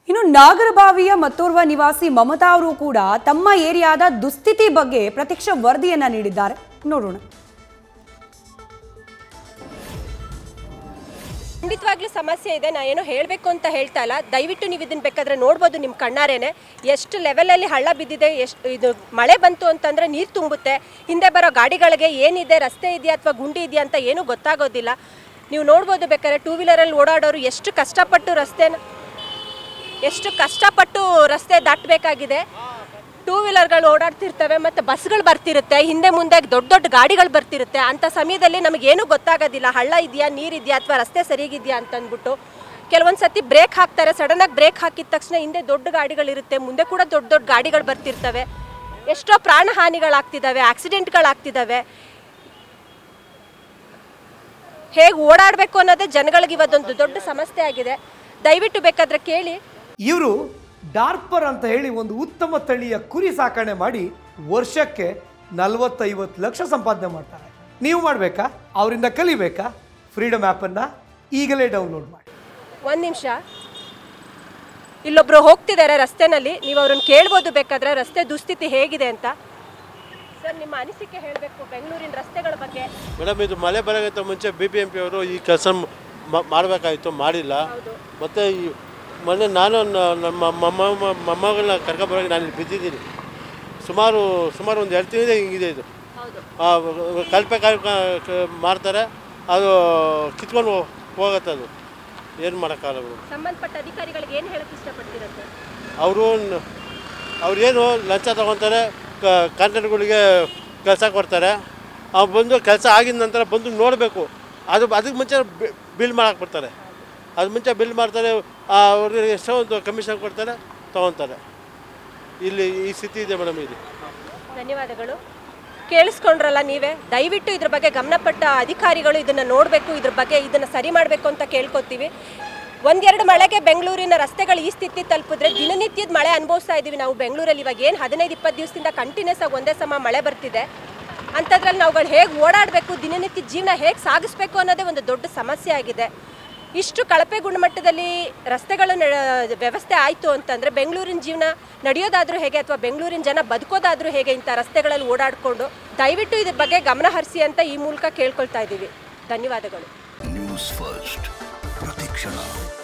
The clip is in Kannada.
ಇನ್ನು ನಾಗರಬಾವಿಯ ಮತ್ತೋರ್ವ ನಿವಾಸಿ ಮಮತಾ ಅವರು ಕೂಡ ತಮ್ಮ ಏರಿಯಾದ ದುಸ್ಥಿತಿ ಬಗ್ಗೆ ಪ್ರತ್ಯಕ್ಷ ವರದಿಯನ್ನ ನೀಡಿದ್ದಾರೆ ನೋಡೋಣ ಖಂಡಿತವಾಗ್ಲೂ ಸಮಸ್ಯೆ ಇದೆ ನಾ ಏನೋ ಹೇಳಬೇಕು ಅಂತ ಹೇಳ್ತಾ ಇಲ್ಲ ದಯವಿಟ್ಟು ನೀವು ಇದನ್ನ ಬೇಕಾದ್ರೆ ನೋಡ್ಬೋದು ನಿಮ್ಮ ಕಣ್ಣಾರೇನೆ ಎಷ್ಟು ಲೆವೆಲಲ್ಲಿ ಹಳ್ಳ ಬಿದ್ದಿದೆ ಎಷ್ಟು ಇದು ಮಳೆ ಬಂತು ಅಂತಂದರೆ ನೀರು ತುಂಬುತ್ತೆ ಹಿಂದೆ ಬರೋ ಗಾಡಿಗಳಿಗೆ ಏನಿದೆ ರಸ್ತೆ ಇದೆಯಾ ಅಥವಾ ಗುಂಡಿ ಇದೆಯಾ ಅಂತ ಏನೂ ಗೊತ್ತಾಗೋದಿಲ್ಲ ನೀವು ನೋಡ್ಬೋದು ಬೇಕಾದ್ರೆ ಟೂ ವೀಲರಲ್ಲಿ ಓಡಾಡೋರು ಎಷ್ಟು ಕಷ್ಟಪಟ್ಟು ರಸ್ತೆನ ಎಷ್ಟು ಕಷ್ಟಪಟ್ಟು ರಸ್ತೆ ದಾಟಬೇಕಾಗಿದೆ ಟೂ ವೀಲರ್ಗಳು ಓಡಾಡ್ತಿರ್ತವೆ ಮತ್ತು ಬಸ್ಗಳು ಬರ್ತಿರುತ್ತೆ ಹಿಂದೆ ಮುಂದೆ ದೊಡ್ಡ ದೊಡ್ಡ ಗಾಡಿಗಳು ಬರ್ತಿರುತ್ತೆ ಅಂಥ ಸಮಯದಲ್ಲಿ ನಮಗೇನು ಗೊತ್ತಾಗೋದಿಲ್ಲ ಹಳ್ಳ ಇದೆಯಾ ನೀರಿದೆಯಾ ಅಥವಾ ರಸ್ತೆ ಸರಿಗಿದೆಯಾ ಅಂತಂದ್ಬಿಟ್ಟು ಕೆಲವೊಂದು ಸತಿ ಬ್ರೇಕ್ ಹಾಕ್ತಾರೆ ಸಡನ್ನಾಗಿ ಬ್ರೇಕ್ ಹಾಕಿದ ತಕ್ಷಣ ಹಿಂದೆ ದೊಡ್ಡ ಗಾಡಿಗಳಿರುತ್ತೆ ಮುಂದೆ ಕೂಡ ದೊಡ್ಡ ದೊಡ್ಡ ಗಾಡಿಗಳು ಬರ್ತಿರ್ತವೆ ಎಷ್ಟೋ ಪ್ರಾಣ ಹಾನಿಗಳಾಗ್ತಿದ್ದಾವೆ ಆಕ್ಸಿಡೆಂಟ್ಗಳಾಗ್ತಿದ್ದಾವೆ ಹೇಗೆ ಓಡಾಡಬೇಕು ಅನ್ನೋದೇ ಜನಗಳಿಗೆ ಇವತ್ತೊಂದು ದೊಡ್ಡ ಸಮಸ್ಯೆ ಆಗಿದೆ ದಯವಿಟ್ಟು ಬೇಕಾದ್ರೆ ಕೇಳಿ ಇವರು ಡಾರ್ಪರ್ ಅಂತ ಹೇಳಿ ಒಂದು ಉತ್ತಮ ತಳಿಯ ಕುರಿ ಸಾಕಣೆ ಮಾಡಿ ವರ್ಷಕ್ಕೆ ನಲವತ್ತೈವತ್ತು ಲಕ್ಷ ಸಂಪಾದನೆ ಮಾಡ್ತಾರೆ ನೀವು ಮಾಡಬೇಕಾ ಅವರಿಂದ ಕಲಿಬೇಕಾ ಫ್ರೀಡಮ್ ಆ್ಯಪನ್ನು ಈಗಲೇ ಡೌನ್ಲೋಡ್ ಮಾಡಿ ಒಂದು ನಿಮಿಷ ಇಲ್ಲೊಬ್ರು ಹೋಗ್ತಿದ್ದಾರೆ ರಸ್ತೆನಲ್ಲಿ ನೀವು ಅವ್ರನ್ನ ಕೇಳ್ಬೋದು ಬೇಕಾದ್ರೆ ರಸ್ತೆ ದುಸ್ಥಿತಿ ಹೇಗಿದೆ ಅಂತ ಸರ್ ನಿಮ್ಮ ಅನಿಸಿಕೆ ಹೇಳಬೇಕು ಬೆಂಗಳೂರಿನ ರಸ್ತೆಗಳ ಬಗ್ಗೆ ಮೇಡಮ್ ಇದು ಮಳೆ ಬರೋಕ್ಕಿಂತ ಮುಂಚೆ ಬಿ ಬಿ ಎಂ ಪಿ ಅವರು ಈ ಕೆಲಸ ಮಾಡಬೇಕಾಗಿತ್ತು ಮಾಡಿಲ್ಲ ಮತ್ತು ಈ ಮೊನ್ನೆ ನಾನು ನ- ನಮ್ಮ ಮೊಮ್ಮ ಮೊಮ್ಮಗಳನ್ನ ಕರ್ಕೊಂಬರೋಕೆ ನಾನು ಇಲ್ಲಿ ಬಿದ್ದಿದ್ದೀನಿ ಸುಮಾರು ಸುಮಾರು ಒಂದು ಎರಡು ತಿಂಗಳಿದೆ ಹಿಂಗಿದೆ ಇದು ಆ, ಕಲ್ಪೆ ಕಾಯಿ ಮಾಡ್ತಾರೆ ಅದು ಕಿತ್ಕೊಂಡು ಹೋಗತ್ತೆ ಅದು ಏನು ಮಾಡೋಕ್ಕಾಗಲ್ಲ ಮೇಡಮ್ ಸಂಬಂಧಪಟ್ಟ ಅಧಿಕಾರಿಗಳಿಗೆ ಏನು ಹೇಳಕ್ಕೆ ಇಷ್ಟಪಡ್ತಿರುತ್ತೆ ಅವರು ಅವ್ರೇನು ಲಂಚ ತಗೊತಾರೆ ಕಾಂಟ್ರಾಕ್ಟ್ಗಳಿಗೆ ಕೆಲಸ ಕೊಡ್ತಾರೆ ಅವ್ರು ಬಂದು ಕೆಲಸ ಆಗಿದ ನಂತರ ಬಂದು ನೋಡಬೇಕು ಅದು ಅದಕ್ಕೆ ಮುಂಚೆ ಬಿಲ್ ಮಾಡಕ್ಕೆ ಬರ್ತಾರೆ ಅದು ಮುಂಚೆ ಬಿಲ್ ಮಾಡ್ತಾರೆ ಅವ್ರಿಗೆ ಎಷ್ಟೋ ಒಂದು ಕಮಿಷನ್ ಕೊಡ್ತಾರೆ ತೊಗೊತಾರೆ ಇಲ್ಲಿ ಈ ಸ್ಥಿತಿ ಇದೆ ಮೇಡಮ್ ಇಲ್ಲಿ ಧನ್ಯವಾದಗಳು ಕೇಳಿಸ್ಕೊಂಡ್ರಲ್ಲ ನೀವೇ ದಯವಿಟ್ಟು ಇದ್ರ ಬಗ್ಗೆ ಗಮನಪಟ್ಟ ಅಧಿಕಾರಿಗಳು ಇದನ್ನು ನೋಡಬೇಕು ಇದ್ರ ಬಗ್ಗೆ ಇದನ್ನು ಸರಿ ಮಾಡಬೇಕು ಅಂತ ಕೇಳ್ಕೊತೀವಿ ಒಂದೆರಡು ಮಳೆಗೆ ಬೆಂಗಳೂರಿನ ರಸ್ತೆಗಳು ಈ ಸ್ಥಿತಿ ತಲುಪಿದ್ರೆ ದಿನನಿತ್ಯದ ಮಳೆ ಅನುಭವಿಸ್ತಾ ಇದ್ದೀವಿ ನಾವು ಬೆಂಗಳೂರಲ್ಲಿ ಇವಾಗ ಏನು ಹದಿನೈದು ಇಪ್ಪತ್ತು ದಿವಸದಿಂದ ಕಂಟಿನ್ಯೂಸ್ ಆಗಿ ಒಂದೇ ಸಮ ಮಳೆ ಬರ್ತಿದೆ ಅಂಥದ್ರಲ್ಲಿ ನಾವುಗಳು ಹೇಗೆ ಓಡಾಡಬೇಕು ದಿನನಿತ್ಯ ಜೀವನ ಹೇಗೆ ಸಾಗಿಸ್ಬೇಕು ಅನ್ನೋದೇ ಒಂದು ದೊಡ್ಡ ಸಮಸ್ಯೆ ಆಗಿದೆ ಇಷ್ಟು ಕಳಪೆ ಗುಣಮಟ್ಟದಲ್ಲಿ ರಸ್ತೆಗಳ ನ- ವ್ಯವಸ್ಥೆ ಆಯಿತು ಅಂತಂದರೆ ಬೆಂಗಳೂರಿನ ಜೀವನ ನಡೆಯೋದಾದರೂ ಹೇಗೆ ಅಥವಾ ಬೆಂಗಳೂರಿನ ಜನ ಬದುಕೋದಾದರೂ ಹೇಗೆ ಇಂಥ ರಸ್ತೆಗಳಲ್ಲಿ ಓಡಾಡಿಕೊಂಡು ದಯವಿಟ್ಟು ಇದ್ರ ಬಗ್ಗೆ ಗಮನ ಹರಿಸಿ ಅಂತ ಈ ಮೂಲಕ ಕೇಳ್ಕೊಳ್ತಾ ಇದ್ದೀವಿ ಧನ್ಯವಾದಗಳು ನ್ಯೂಸ್ ಫಸ್ಟ್ ಪ್ರತಿಕ್ಷಣ